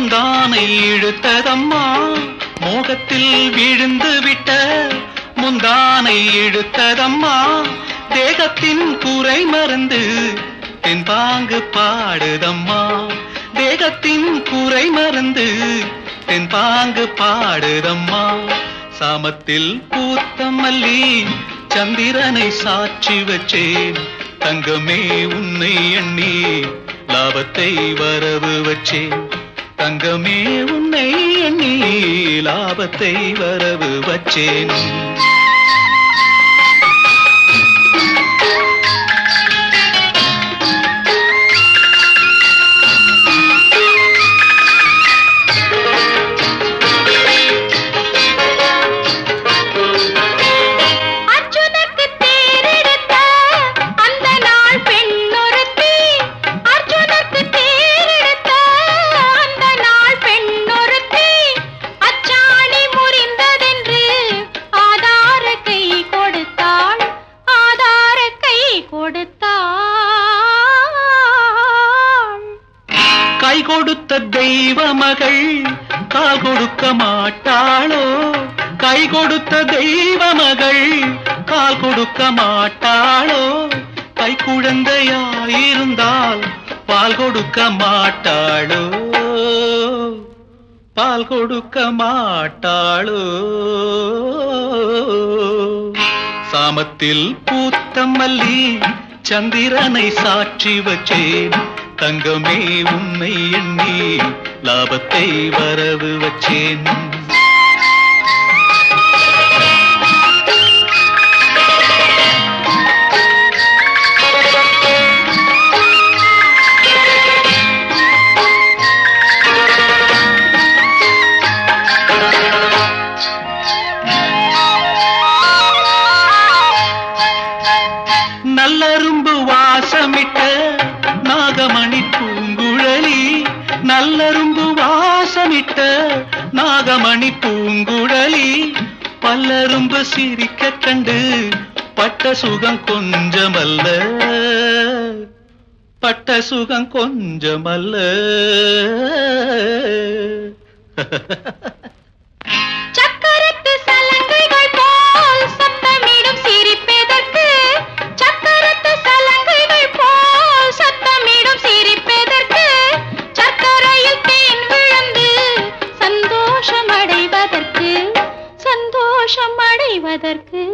முந்தானை இழுத்ததம்மா மோகத்தில் விழுந்து விட்ட முந்தானை இழுத்ததம்மா தேகத்தின் குறை மறந்து தென்பாங்கு பாடுதம்மா தேகத்தின் குறை மறந்து தென்பாங்கு பாடுதம்மா சாமத்தில் பூத்த மல்லி சந்திரனை சாட்சி வச்சேன் தங்கமே உன்னை எண்ணி லாபத்தை வரவு வச்சேன் தங்கமே உன்னை எண்ணி லாபத்தை வரவு வச்சேன் அர்ஜுனுக்கு தேரெடுத்த அந்த நாள் பெண்ணொருத்தி அர்ஜுனுக்கு தேரெடுத்த அந்த நாள் பெண்ணொருத்தி அச்சாணி முறிந்ததென்று ஆதார கை கொடுத்தாள் ஆதார கை கொடுத்தாள் கை கொடுத்த தெய்வ மகள் கால் கொடுக்க மாட்டாளோ கை கொடுத்த தெய்வ மகள் கால் கொடுக்க மாட்டாளோ கை குழந்தையாயிருந்தால் பால் கொடுக்க மாட்டாளோ பால் கொடுக்க மாட்டாளோ சாமத்தில் பூத்த மல்லி சந்திரனை சாட்சி வச்சேன் தங்கமே உன்னை எண்ணி லாபத்தை வரவு வச்சேன் நல்லரும்பு வாசமிட்ட நாகமணி பூங்குழலி நல்லரும்பு வாசமிட்ட நாகமணி பூங்குழலி பல்லரும்பு சிரிக்க கண்டு பட்ட சுகம் கொஞ்சமல்ல பட்ட சுகம் கொஞ்சமல்ல சக்கரத்து சலங்கைகள் போல் சத்தமிடும் சிரிப்பெதற்கு சக்கரத்து சலங்கைகள் போல் சத்தமிடும் சிரிப்பெதற்கு சர்க்கரையில் தேன் விழுந்து சந்தோஷம் அடைவதற்கு சந்தோஷம் அடைவதற்கு